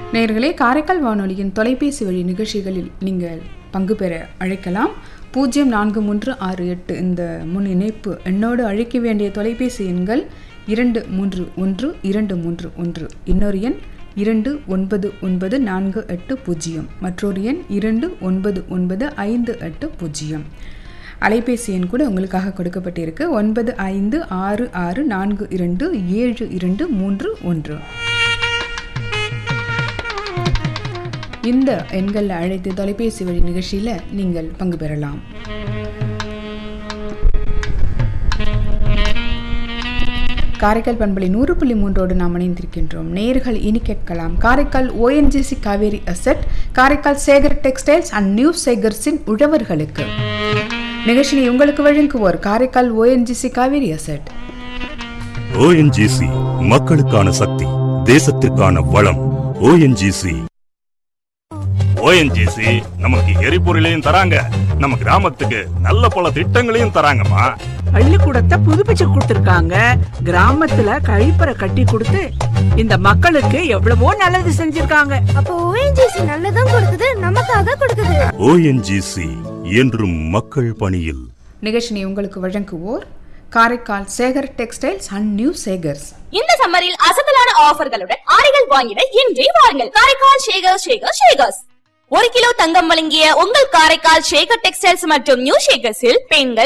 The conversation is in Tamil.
நேயர்களே காரைக்கால் வானொலியின் தொலைபேசி வழி நிகழ்ச்சிகளில் நீங்கள் பங்கு பெற அழைக்கலாம் பூஜ்ஜியம் நான்கு மூன்று ஆறு எட்டு இந்த முன் இணைப்பு எண்ணோடு அழைக்க வேண்டிய தொலைபேசி எண்கள் இரண்டு மூன்று ஒன்று இரண்டு மூன்று ஒன்று இன்னொரு எண் இரண்டு ஒன்பது ஒன்பது நான்கு எட்டு பூஜ்ஜியம் மற்றொரு எண் இரண்டு ஒன்பது ஒன்பது ஐந்து எட்டு பூஜ்ஜியம் அலைபேசி எண் கூட உங்களுக்காக கொடுக்கப்பட்டிருக்கு ஒன்பது ஐந்து ஆறு ஆறு நான்கு இரண்டு ஏழு இரண்டு மூன்று ஒன்று இந்த எண்களில் அழைத்து தொலைபேசி வழி நிகழ்ச்சியில் நீங்கள் பங்கு பெறலாம் காரைக்கால் பண்பலை நூறு புள்ளி மூன்றோடு நாம் இணைந்திருக்கின்றோம் நேர்கள் இனி கேட்கலாம் Karaikal ONGC Cauvery asset Karaikal Sekar textiles and new சேகர்ஸின் உழவர்களுக்கு நிகழ்ச்சியை உங்களுக்கு வழங்குவோர் Karaikal ONGC Cauvery asset ONGC மக்களுக்கான சக்தி தேசத்திற்கான வளம் ஓஎன்ஜிசி ஓஎன்ஜிசி நமக்கு எரிபொருளையும் தராங்க நம்ம கிராமத்துக்கு நல்ல பல திட்டங்களையும் தராங்கம்மா பள்ளிக்கூடத்தை புதுப்பிச்சு கொடுத்திருக்காங்க கிராமத்துல கழிப்பறை கட்டி கொடுத்து இந்த மக்களுக்கு எவ்வளவோ நல்லது செஞ்சிருக்காங்க அப்போ ஓஎன்ஜிசி நல்லதும் கொடுக்குது நமக்காக கொடுக்குது ஓஎன்ஜிசி என்றும் மக்கள் பணியில் நிகழ்ச்சியை உங்களுக்கு வழங்குவோர் Karaikal Sekar textiles and new Sekars இந்த சம்மரில் அசத்தலான ஆஃபர்களுடன் ஆடைகள் வாங்கிட இன்றே வாருங்கள் காரைக்கால் ஷேகர் ஷேகர் ஷேகர்ஸ் ஒரு கிலோ தங்கம் வழங்கிய உங்கள் காரைக்கால் ஷேகர் டெக்ஸ்டைல்ஸ் மற்றும் நியூ ஷேகர்ஸில் பெண்கள்